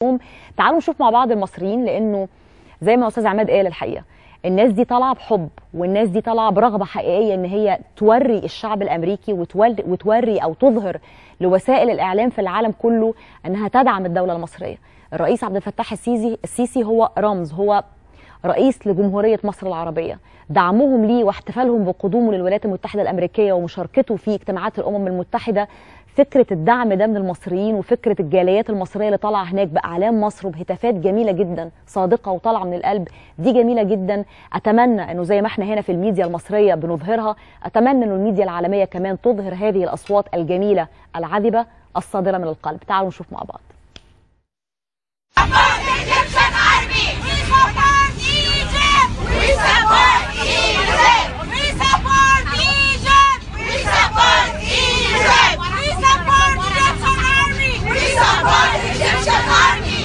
تعالوا نشوف مع بعض المصريين لانه زي ما استاذ عماد قال الحقيقه الناس دي طالعه بحب والناس دي طالعه برغبه حقيقيه ان هي توري الشعب الامريكي وتول- وتوري او تظهر لوسائل الاعلام في العالم كله انها تدعم الدوله المصريه الرئيس عبد الفتاح السيسي السيسي هو رمز هو رئيس لجمهورية مصر العربية دعمهم ليه واحتفالهم بقدومه للولايات المتحدة الأمريكية ومشاركته في اجتماعات الأمم المتحدة فكرة الدعم ده من المصريين وفكرة الجاليات المصرية اللي طالعة هناك بأعلام مصر وبهتافات جميلة جدا صادقة وطالعة من القلب دي جميلة جدا أتمنى أنه زي ما احنا هنا في الميديا المصرية بنظهرها أتمنى أنه الميديا العالمية كمان تظهر هذه الأصوات الجميلة العذبة الصادرة من القلب تعالوا نشوف مع بعض support the Egyptian army. We support Egypt. We support Egypt. We support Egypt. We support Egypt. We support Egyptian army. We support Egyptian army.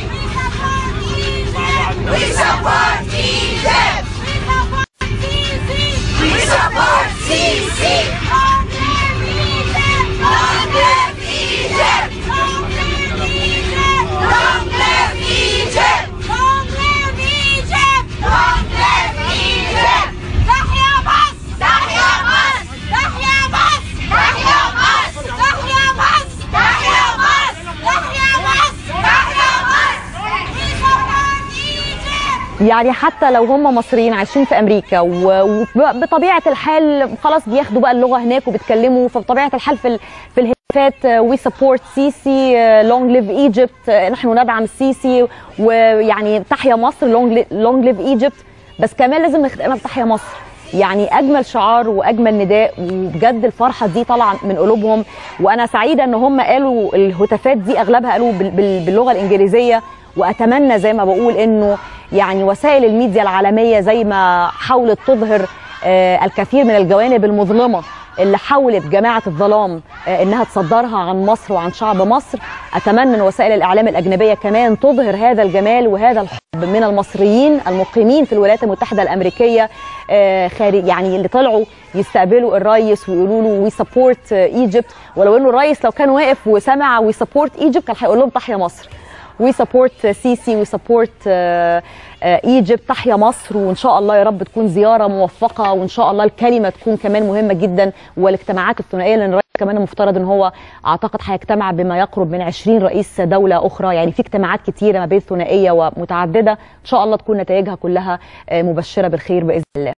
We support Egypt. We support Sisi. We support Sisi. Long live Egypt. Long live Egypt. Long live Egypt. Long live Egypt. Long live Egypt. Long live Egypt. تحيا مصر. تحيا مصر. تحيا مصر. تحيا مصر. تحيا مصر. تحيا مصر. تحيا مصر. تحيا مصر. We support Egypt. يعني حتى لو هم مصريين عايشين في امريكا و- وبطبيعه الحال خلاص بياخدوا بقى اللغه هناك وبيتكلموا فبطبيعه الحال في ال- في الهتافات وي سبورت سيسي لونج ليف ايجيبت نحن ندعم السيسي ويعني تحيا مصر لونج ليف ايجيبت بس كمان لازم نختمها بتحيا مصر يعني اجمل شعار واجمل نداء وبجد الفرحه دي طالعه من قلوبهم وانا سعيده ان هم قالوا الهتافات دي اغلبها قالوا بال- بال- باللغه الانجليزيه واتمنى زي ما بقول انه يعني وسائل الميديا العالميه زي ما حاولت تظهر آه، الكثير من الجوانب المظلمه اللي حاولت جماعه الظلام آه، انها تصدرها عن مصر وعن شعب مصر اتمنى ان وسائل الاعلام الاجنبيه كمان تظهر هذا الجمال وهذا الحب من المصريين المقيمين في الولايات المتحده الامريكيه آه، خارج يعني اللي طلعوا يستقبلوا الرئيس ويقولوا له وي سبورت ايجيبت ولو انه الرئيس لو كان واقف وسمع وي سبورت ايجيبت كان هيقول لهم تحيا مصر وي سبورت سيسي وي سبورت ايجيبت تحيا مصر وان شاء الله يا رب تكون زياره موفقه وان شاء الله الكلمه تكون كمان مهمه جدا والاجتماعات الثنائيه لان الرئيس كمان المفترض ان هو اعتقد هيجتمع بما يقرب من 20 رئيس دوله اخرى يعني في اجتماعات كتيره ما بين ثنائيه ومتعدده ان شاء الله تكون نتائجها كلها آه، مبشره بالخير باذن الله